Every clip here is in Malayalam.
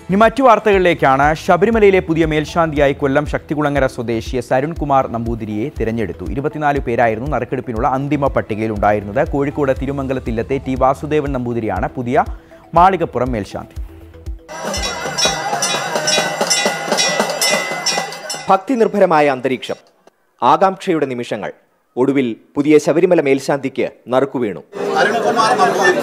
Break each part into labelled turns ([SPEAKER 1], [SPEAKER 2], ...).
[SPEAKER 1] ഇനി മറ്റു വാർത്തകളിലേക്കാണ് ശബരിമലയിലെ പുതിയ മേൽശാന്തിയായി കൊല്ലം ശക്തികുളങ്ങര സ്വദേശി എസ് അരുൺകുമാർ നമ്പൂതിരിയെ തിരഞ്ഞെടുത്തു ഇരുപത്തിനാല് പേരായിരുന്നു നറുക്കെടുപ്പിനുള്ള അന്തിമ പട്ടികയിൽ ഉണ്ടായിരുന്നത് കോഴിക്കോട് തിരുമംഗലത്തില്ലത്തെ ടി വാസുദേവൻ നമ്പൂതിരിയാണ് പുതിയ മാളികപ്പുറം മേൽശാന്തി
[SPEAKER 2] ഭക്തിനിർഭരമായ അന്തരീക്ഷം ആകാംക്ഷയുടെ നിമിഷങ്ങൾ ഒടുവിൽ പുതിയ ശബരിമല മേൽശാന്തിക്ക് നറുക്കു വീണു
[SPEAKER 3] അരുൺകുമാർ നമ്പൂതിരി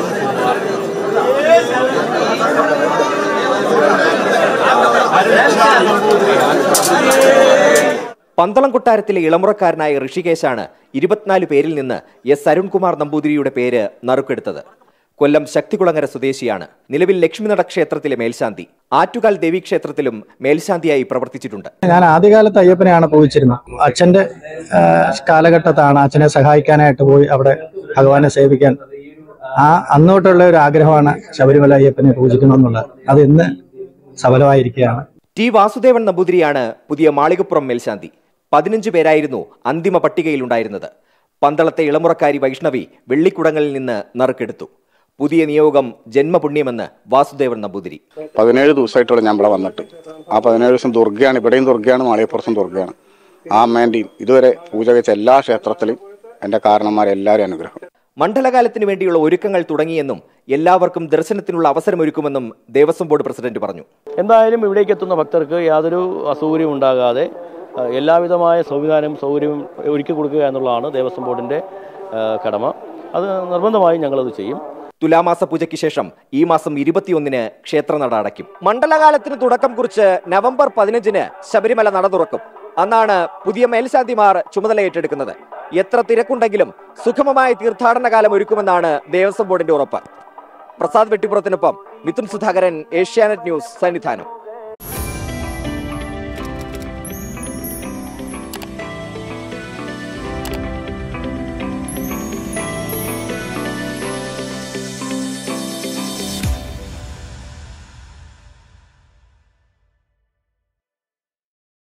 [SPEAKER 2] പന്തളം കൊട്ടാരത്തിലെ ഇളമുറക്കാരനായ ഋഷികേശാണ് ഇരുപത്തിനാല് പേരിൽ നിന്ന് എസ് അരുൺകുമാർ നമ്പൂതിരിയുടെ പേര് നറുക്കെടുത്തത് കൊല്ലം ശക്തികുളങ്ങര സ്വദേശിയാണ് നിലവിൽ ലക്ഷ്മിനട ക്ഷേത്രത്തിലെ മേൽശാന്തി ആറ്റുകാൽ ദേവീക്ഷേത്രത്തിലും മേൽശാന്തിയായി പ്രവർത്തിച്ചിട്ടുണ്ട്
[SPEAKER 4] ഞാൻ ആദ്യകാലത്ത് അയ്യപ്പനെയാണ് പൂജിച്ചിരുന്നത് അച്ഛന്റെ ആ, കാലഘട്ടത്താണ് അച്ഛനെ സഹായിക്കാനായിട്ട് പോയി അവിടെ ഭഗവാനെ സേവിക്കാൻ ആ അന്നോട്ടുള്ള ഒരു ആഗ്രഹമാണ് ശബരിമല അയ്യപ്പനെ പൂജിക്കണമെന്നുള്ളത് അത് ഇന്ന് സഫലമായിരിക്കുകയാണ്
[SPEAKER 2] ടി വാസുദേവൻ നമ്പൂതിരിയാണ് പുതിയ മാളികപ്പുറം മേൽശാന്തി പതിനഞ്ച് പേരായിരുന്നു അന്തിമ പട്ടികയിലുണ്ടായിരുന്നത് പന്തളത്തെ ഇളമുറക്കാരി വൈഷ്ണവി വെള്ളിക്കുടങ്ങളിൽ നിന്ന് നറുക്കെടുത്തു പുതിയ നിയോഗം ജന്മപുണ്യമെന്ന് വാസുദേവൻ നമ്പൂതിരി
[SPEAKER 3] പതിനേഴ് ദിവസമായിട്ടുള്ള ഞാൻ ഇവിടെ വന്നിട്ട് ആ പതിനേഴ് ദിവസം ദുർഗയാണ് ഇവിടെയും ദുർഗയാണ് മാളികപ്പുറത്തും ദുർഗയാണ് ആ അമ്മേൻ്റെയും ഇതുവരെ പൂജ കഴിച്ച എല്ലാ ക്ഷേത്രത്തിലും എൻ്റെ കാരണന്മാരെല്ലാവരും അനുഗ്രഹം
[SPEAKER 2] മണ്ഡലകാലത്തിന് വേണ്ടിയുള്ള ഒരുക്കങ്ങൾ തുടങ്ങിയെന്നും എല്ലാവർക്കും ദർശനത്തിനുള്ള അവസരമൊരുക്കുമെന്നും ദേവസ്വം ബോർഡ് പ്രസിഡന്റ് പറഞ്ഞു
[SPEAKER 5] എന്തായാലും ഇവിടേക്ക് എത്തുന്ന ഭക്തർക്ക് യാതൊരു അസൗകര്യവും ഉണ്ടാകാതെ ആ, എല്ലാവിധമായ സംവിധാനവും സൗകര്യവും ഒരുക്കി കൊടുക്കുക എന്നുള്ളതാണ് ദേവസ്വം ബോർഡിൻ്റെ ആ, കടമ അത് നിർബന്ധമായും ഞങ്ങളത് ചെയ്യും
[SPEAKER 2] തുലാമാസ പൂജയ്ക്ക് ശേഷം ഈ മാസം ഇരുപത്തിയൊന്നിന് ക്ഷേത്രനട അടയ്ക്കും മണ്ഡലകാലത്തിന് തുടക്കം കുറിച്ച് നവംബർ പതിനഞ്ചിന് ശബരിമല നട തുറക്കും അന്നാണ് പുതിയ മേൽശാന്തിമാർ ചുമതല ഏറ്റെടുക്കുന്നത് എത്ര തിരക്കുണ്ടെങ്കിലും സുഗമമായ തീർത്ഥാടന കാലം ഒരുക്കുമെന്നാണ് ദേവസ്വം ബോർഡിന്റെ ഉറപ്പ് പ്രസാദ് വെട്ടിപ്പുറത്തിനൊപ്പം മിഥുൻ സുധാകരൻ ഏഷ്യാനെറ്റ് ന്യൂസ് സന്നിധാനം